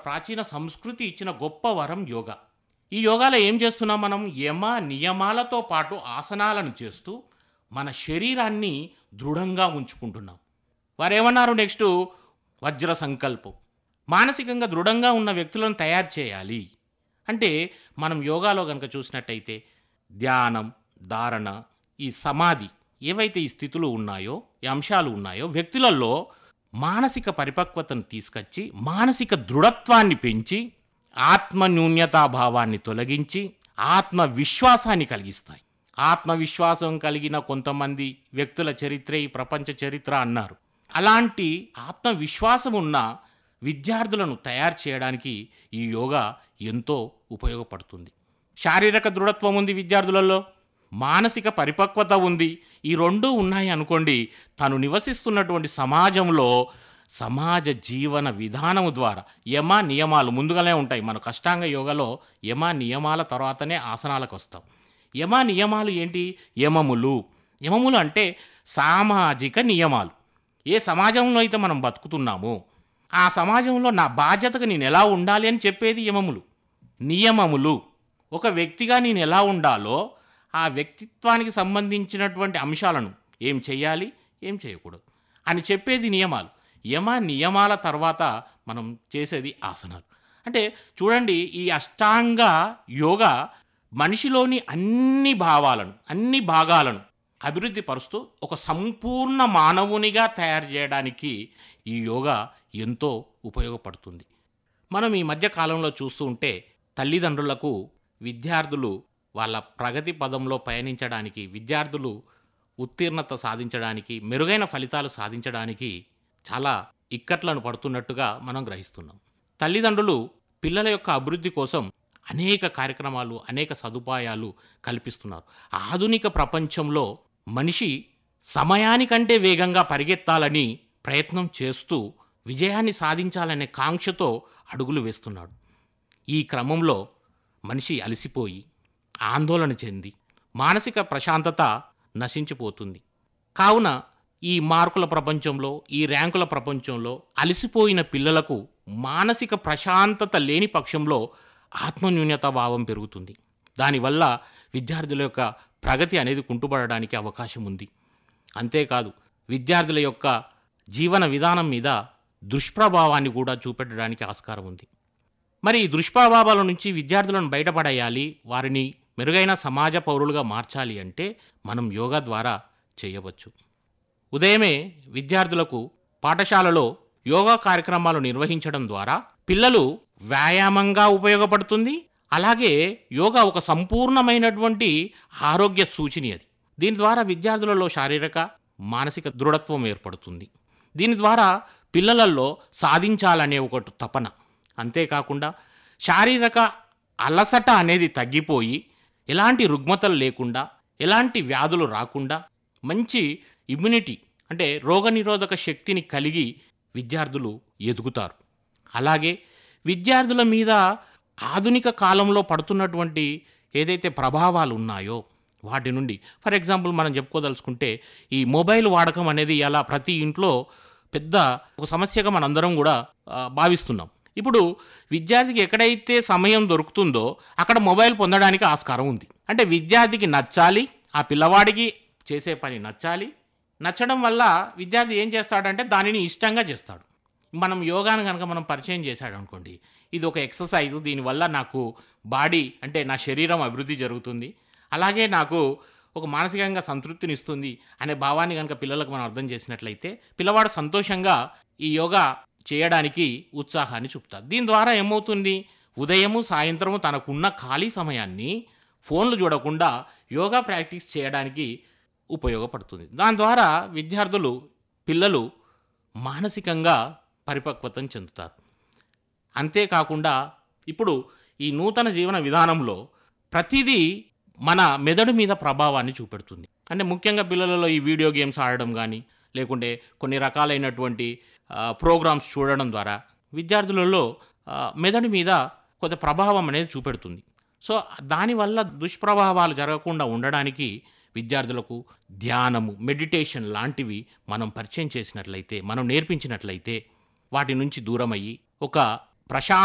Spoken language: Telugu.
ప్రాచీన సంస్కృతి ఇచ్చిన గొప్ప వరం యోగా ఈ యోగాలో ఏం చేస్తున్నాం మనం యమ నియమాలతో పాటు ఆసనాలను చేస్తూ మన శరీరాన్ని దృఢంగా ఉంచుకుంటున్నాం వారేమన్నారు నెక్స్ట్ వజ్ర సంకల్పం మానసికంగా దృఢంగా ఉన్న వ్యక్తులను తయారు చేయాలి అంటే మనం యోగాలో కనుక చూసినట్టయితే ధ్యానం ధారణ ఈ సమాధి ఏవైతే ఈ స్థితులు ఉన్నాయో ఈ అంశాలు ఉన్నాయో వ్యక్తులలో మానసిక పరిపక్వతను తీసుకొచ్చి మానసిక దృఢత్వాన్ని పెంచి ఆత్మ న్యూన్యతాభావాన్ని తొలగించి ఆత్మ విశ్వాసాన్ని కలిగిస్తాయి ఆత్మవిశ్వాసం కలిగిన కొంతమంది వ్యక్తుల చరిత్ర ఈ ప్రపంచ చరిత్ర అన్నారు అలాంటి ఆత్మవిశ్వాసం ఉన్న విద్యార్థులను తయారు చేయడానికి ఈ యోగా ఎంతో ఉపయోగపడుతుంది శారీరక దృఢత్వం ఉంది విద్యార్థులలో మానసిక పరిపక్వత ఉంది ఈ రెండూ ఉన్నాయి అనుకోండి తను నివసిస్తున్నటువంటి సమాజంలో సమాజ జీవన విధానము ద్వారా యమ నియమాలు ముందుగానే ఉంటాయి మన కష్టాంగ యోగలో యమ నియమాల తర్వాతనే ఆసనాలకు వస్తాం యమ నియమాలు ఏంటి యమములు యమములు అంటే సామాజిక నియమాలు ఏ సమాజంలో అయితే మనం బతుకుతున్నామో ఆ సమాజంలో నా బాధ్యతగా నేను ఎలా ఉండాలి అని చెప్పేది యమములు నియమములు ఒక వ్యక్తిగా నేను ఎలా ఉండాలో ఆ వ్యక్తిత్వానికి సంబంధించినటువంటి అంశాలను ఏం చేయాలి ఏం చేయకూడదు అని చెప్పేది నియమాలు యమ నియమాల తర్వాత మనం చేసేది ఆసనాలు అంటే చూడండి ఈ అష్టాంగ యోగా మనిషిలోని అన్ని భావాలను అన్ని భాగాలను అభివృద్ధి పరుస్తూ ఒక సంపూర్ణ మానవునిగా తయారు చేయడానికి ఈ యోగా ఎంతో ఉపయోగపడుతుంది మనం ఈ మధ్య కాలంలో చూస్తూ ఉంటే తల్లిదండ్రులకు విద్యార్థులు వాళ్ళ ప్రగతి పదంలో పయనించడానికి విద్యార్థులు ఉత్తీర్ణత సాధించడానికి మెరుగైన ఫలితాలు సాధించడానికి చాలా ఇక్కట్లను పడుతున్నట్టుగా మనం గ్రహిస్తున్నాం తల్లిదండ్రులు పిల్లల యొక్క అభివృద్ధి కోసం అనేక కార్యక్రమాలు అనేక సదుపాయాలు కల్పిస్తున్నారు ఆధునిక ప్రపంచంలో మనిషి సమయానికంటే వేగంగా పరిగెత్తాలని ప్రయత్నం చేస్తూ విజయాన్ని సాధించాలనే కాంక్షతో అడుగులు వేస్తున్నాడు ఈ క్రమంలో మనిషి అలసిపోయి ఆందోళన చెంది మానసిక ప్రశాంతత నశించిపోతుంది కావున ఈ మార్కుల ప్రపంచంలో ఈ ర్యాంకుల ప్రపంచంలో అలసిపోయిన పిల్లలకు మానసిక ప్రశాంతత లేని పక్షంలో ఆత్మన్యూన్యత భావం పెరుగుతుంది దానివల్ల విద్యార్థుల యొక్క ప్రగతి అనేది కుంటుపడడానికి అవకాశం ఉంది అంతేకాదు విద్యార్థుల యొక్క జీవన విధానం మీద దుష్ప్రభావాన్ని కూడా చూపెట్టడానికి ఆస్కారం ఉంది మరి ఈ దుష్ప్రభావాల నుంచి విద్యార్థులను బయటపడేయాలి వారిని మెరుగైన సమాజ పౌరులుగా మార్చాలి అంటే మనం యోగా ద్వారా చేయవచ్చు ఉదయమే విద్యార్థులకు పాఠశాలలో యోగా కార్యక్రమాలు నిర్వహించడం ద్వారా పిల్లలు వ్యాయామంగా ఉపయోగపడుతుంది అలాగే యోగా ఒక సంపూర్ణమైనటువంటి ఆరోగ్య సూచిని అది దీని ద్వారా విద్యార్థులలో శారీరక మానసిక దృఢత్వం ఏర్పడుతుంది దీని ద్వారా పిల్లలలో సాధించాలనే ఒక తపన అంతేకాకుండా శారీరక అలసట అనేది తగ్గిపోయి ఎలాంటి రుగ్మతలు లేకుండా ఎలాంటి వ్యాధులు రాకుండా మంచి ఇమ్యూనిటీ అంటే రోగనిరోధక శక్తిని కలిగి విద్యార్థులు ఎదుగుతారు అలాగే విద్యార్థుల మీద ఆధునిక కాలంలో పడుతున్నటువంటి ఏదైతే ప్రభావాలు ఉన్నాయో వాటి నుండి ఫర్ ఎగ్జాంపుల్ మనం చెప్పుకోదలుచుకుంటే ఈ మొబైల్ వాడకం అనేది అలా ప్రతి ఇంట్లో పెద్ద ఒక సమస్యగా మనందరం కూడా ఆ, భావిస్తున్నాం ఇప్పుడు విద్యార్థికి ఎక్కడైతే సమయం దొరుకుతుందో అక్కడ మొబైల్ పొందడానికి ఆస్కారం ఉంది అంటే విద్యార్థికి నచ్చాలి ఆ పిల్లవాడికి చేసే పని నచ్చాలి నచ్చడం వల్ల విద్యార్థి ఏం చేస్తాడంటే దానిని ఇష్టంగా చేస్తాడు మనం యోగాను కనుక మనం పరిచయం చేశాడు అనుకోండి ఇది ఒక ఎక్సర్సైజ్ దీనివల్ల నాకు బాడీ అంటే నా శరీరం అభివృద్ధి జరుగుతుంది అలాగే నాకు ఒక మానసికంగా సంతృప్తిని ఇస్తుంది అనే భావాన్ని కనుక పిల్లలకు మనం అర్థం చేసినట్లయితే పిల్లవాడు సంతోషంగా ఈ యోగా చేయడానికి ఉత్సాహాన్ని చూపుతారు దీని ద్వారా ఏమవుతుంది ఉదయము సాయంత్రము తనకున్న ఖాళీ సమయాన్ని ఫోన్లు చూడకుండా యోగా ప్రాక్టీస్ చేయడానికి ఉపయోగపడుతుంది దాని ద్వారా విద్యార్థులు పిల్లలు మానసికంగా పరిపక్వతను చెందుతారు అంతేకాకుండా ఇప్పుడు ఈ నూతన జీవన విధానంలో ప్రతిదీ మన మెదడు మీద ప్రభావాన్ని చూపెడుతుంది అంటే ముఖ్యంగా పిల్లలలో ఈ వీడియో గేమ్స్ ఆడడం కానీ లేకుంటే కొన్ని రకాలైనటువంటి ఆ, ప్రోగ్రామ్స్ చూడడం ద్వారా విద్యార్థులలో ఆ, మెదడు మీద కొంత ప్రభావం అనేది చూపెడుతుంది సో దానివల్ల దుష్ప్రభావాలు జరగకుండా ఉండడానికి విద్యార్థులకు ధ్యానము మెడిటేషన్ లాంటివి మనం పరిచయం చేసినట్లయితే మనం నేర్పించినట్లయితే వాటి నుంచి దూరమయ్యి ఒక ప్రశాంత